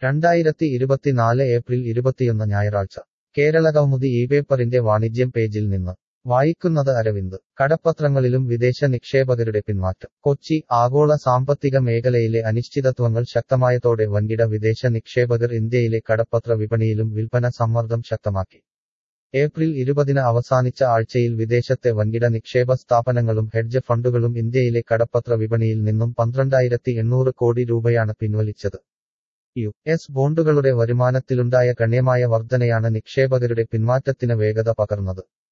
രണ്ടായിരത്തി ഇരുപത്തിനാല് ഏപ്രിൽ ഇരുപത്തിയൊന്ന് ഞായറാഴ്ച കേരള കൗമുദി ഈ പേപ്പറിന്റെ വാണിജ്യം പേജിൽ നിന്ന് വായിക്കുന്നത് അരവിന്ദ് കടപ്പത്രങ്ങളിലും വിദേശ നിക്ഷേപകരുടെ പിന്മാറ്റം കൊച്ചി ആഗോള സാമ്പത്തിക മേഖലയിലെ അനിശ്ചിതത്വങ്ങൾ ശക്തമായതോടെ വൻകിട വിദേശ നിക്ഷേപകർ ഇന്ത്യയിലെ കടപ്പത്ര വിപണിയിലും വിൽപ്പന സമ്മർദ്ദം ശക്തമാക്കി ഏപ്രിൽ ഇരുപതിന് അവസാനിച്ച ആഴ്ചയിൽ വിദേശത്തെ വൻകിട നിക്ഷേപ സ്ഥാപനങ്ങളും ഹെഡ്ജ് ഫണ്ടുകളും ഇന്ത്യയിലെ കടപ്പത്ര വിപണിയിൽ നിന്നും പന്ത്രണ്ടായിരത്തി എണ്ണൂറ് കോടി രൂപയാണ് പിൻവലിച്ചത് യു എസ് ബോണ്ടുകളുടെ വരുമാനത്തിലുണ്ടായ ഗണ്യമായ വർധനയാണ് നിക്ഷേപകരുടെ പിന്മാറ്റത്തിന് വേഗത പകർന്നത്